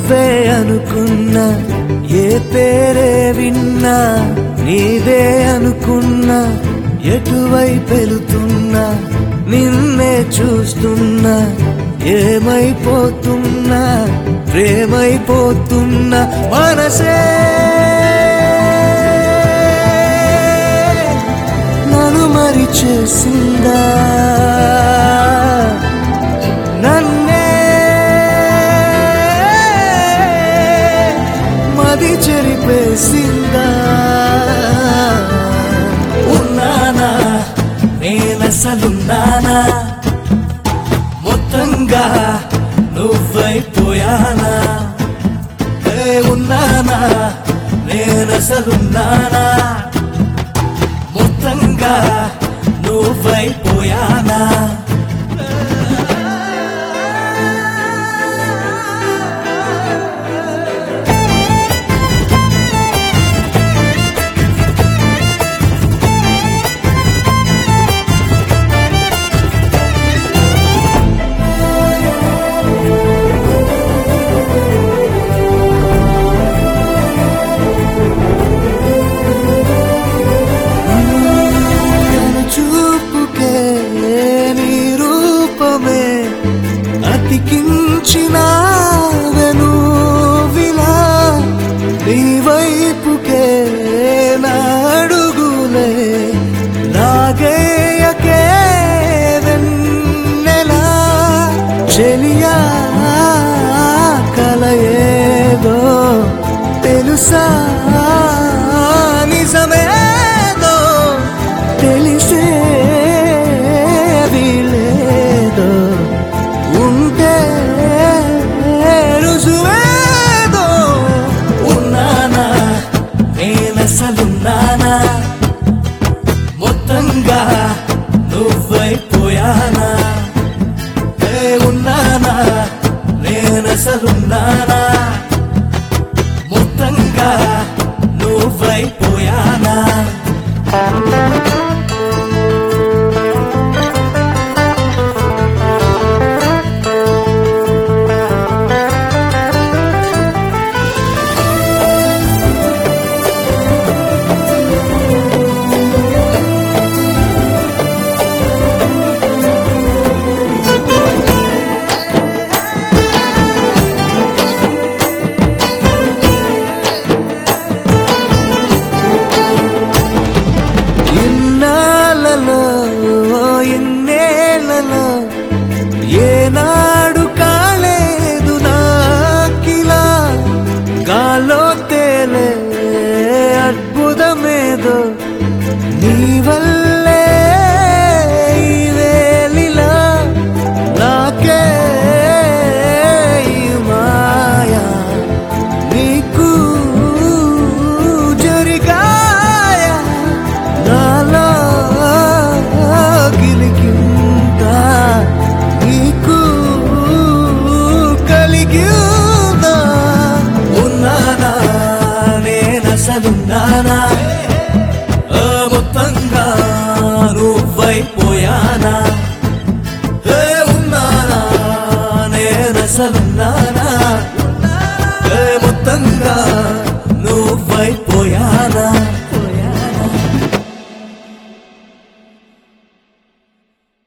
నువ్వే అనుకున్నా ఏ పేరే విన్నా నీదే అనుకున్నా ఎటువైపు వెళుతున్నా నిన్నే చూస్తున్నా ఏమైపోతున్నా ప్రేమైపోతున్నా మనసే నన్ను మరి చేసిందా నన్నే మది చెరిపేసిందా ఉన్నానా నేనసలున్నానా మొత్తంగా నువ్వైపోయానా ఏ ఉన్నానా నేనసలున్నానా మొత్తంగా నువ్వైపోయానా చూపుకే నీ రూపమే అతికించిన వెనువిలా నీ వైపుకే నా అడుగులే నాగేయకే వెన్నెలా చెలియా కలయేదో తెలుసా నిజమేదో తెలిసే వీలేదో ఉంటే రుజువేదో ఉన్నానా నేనసలున్నానా మొత్తంగా నువ్వైపోయానా ఏ ఉన్నానా నేనసలున్నానా మొత్తంగా నువ్వైపోయానా ఇన్నాళ్ళలో ఎన్నేళ్ళలో ఏనాడు కాలేదు నాకిలా గాలో తేలే అద్భుతమేదో నీ వల్లే ఈ వేళిలా నాకే ఈ మాయా నీకు జరిగాయ నాలో గిలికిందా నీకు కలిగిందా ఉన్నానా నేనసలున్నానా ఆ మొత్తంగా నువ్వైపోయానా ఏ ఉన్నానా నేనసలున్నానా ఏ మొత్తంగా నువ్వైపోయానా